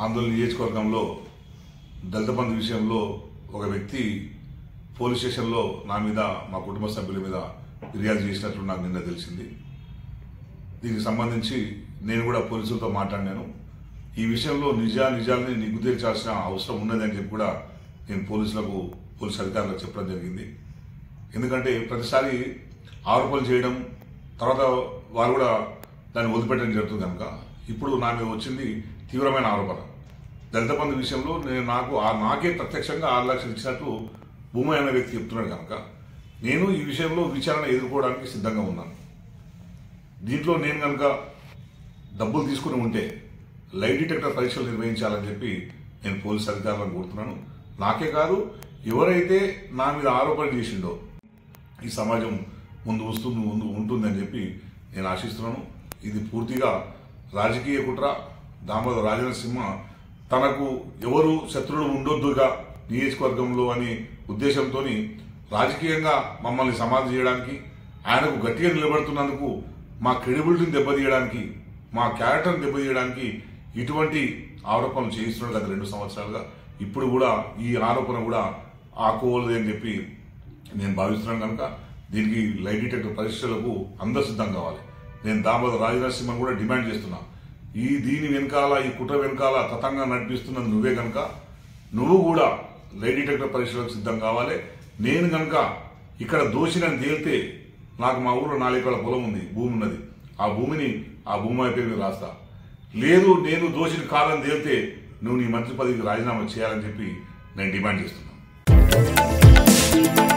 ఆందోళన నియోజకవర్గంలో దళిత బంధు విషయంలో ఒక వ్యక్తి పోలీస్ స్టేషన్లో నా మీద మా కుటుంబ సభ్యుల మీద ఫిర్యాదు చేసినట్లు నాకు నిన్న తెలిసింది దీనికి సంబంధించి నేను కూడా పోలీసులతో మాట్లాడినాను ఈ విషయంలో నిజా నిజాలని నిగ్గు తీర్చాల్సిన అవసరం ఉన్నది అని చెప్పి కూడా నేను పోలీసులకు పోలీసు అధికారులకు చెప్పడం జరిగింది ఎందుకంటే ప్రతిసారి ఆరోపణలు చేయడం తర్వాత వారు కూడా దాన్ని వదిలిపెట్టడం జరుగుతుంది కనుక ఇప్పుడు నా మీద వచ్చింది తీవ్రమైన ఆరోపణ దళిత బంధు విషయంలో నేను నాకు ఆ నాకే ప్రత్యక్షంగా ఆరు లక్షలు ఇచ్చినట్టు భూమి అనే వ్యక్తి చెప్తున్నాడు కనుక నేను ఈ విషయంలో విచారణ ఎదుర్కోవడానికి సిద్ధంగా ఉన్నాను దీంట్లో నేను కనుక డబ్బులు తీసుకుని ఉంటే లై డిటెక్టర్ పరీక్షలు నిర్వహించాలని చెప్పి నేను పోలీస్ అధికారులను కోరుతున్నాను నాకే కాదు ఎవరైతే నా మీద ఆరోపణ చేసిండో ఈ సమాజం ముందు వస్తుంది ముందు ఉంటుందని చెప్పి నేను ఆశిస్తున్నాను ఇది పూర్తిగా రాజకీయ కుట్ర దామోదర రాజనరసింహ తనకు ఎవరు శత్రువులు ఉండొద్దుగా నియోజకవర్గంలో అనే ఉద్దేశంతో రాజకీయంగా మమ్మల్ని సమాధి చేయడానికి ఆయనకు గట్టిగా నిలబడుతున్నందుకు మా క్రెడిబిలిటీని దెబ్బతీయడానికి మా క్యారెక్టర్ని దెబ్బతీయడానికి ఇటువంటి ఆరోపణలు చేయిస్తున్నాడు గత రెండు సంవత్సరాలుగా ఇప్పుడు కూడా ఈ ఆరోపణ కూడా ఆకోవలదు అని చెప్పి నేను భావిస్తున్నాను కనుక దీనికి లై డిటెక్టర్ పరీక్షలకు అందరు సిద్ధం కావాలి నేను దామోదర రాజనరసింహన్ కూడా డిమాండ్ చేస్తున్నా ఈ దీని వెనకాల ఈ కుట్ర వెనకాల తతంగా నడిపిస్తున్నది నువ్వే కనుక నువ్వు కూడా లై డిటెక్టర్ పరీక్షలకు సిద్ధం కావాలి నేను కనుక ఇక్కడ దోషినని తేలితే నాకు మా ఊళ్ళో నాలుగు ఎకరాల పొలం ఉంది భూమి ఉన్నది ఆ భూమిని ఆ భూమి పేరు మీద రాస్తా లేదు నేను దోషిని కాదని తేలితే నువ్వు నీ మంత్రి పదవికి రాజీనామా చేయాలని చెప్పి నేను డిమాండ్ చేస్తున్నాను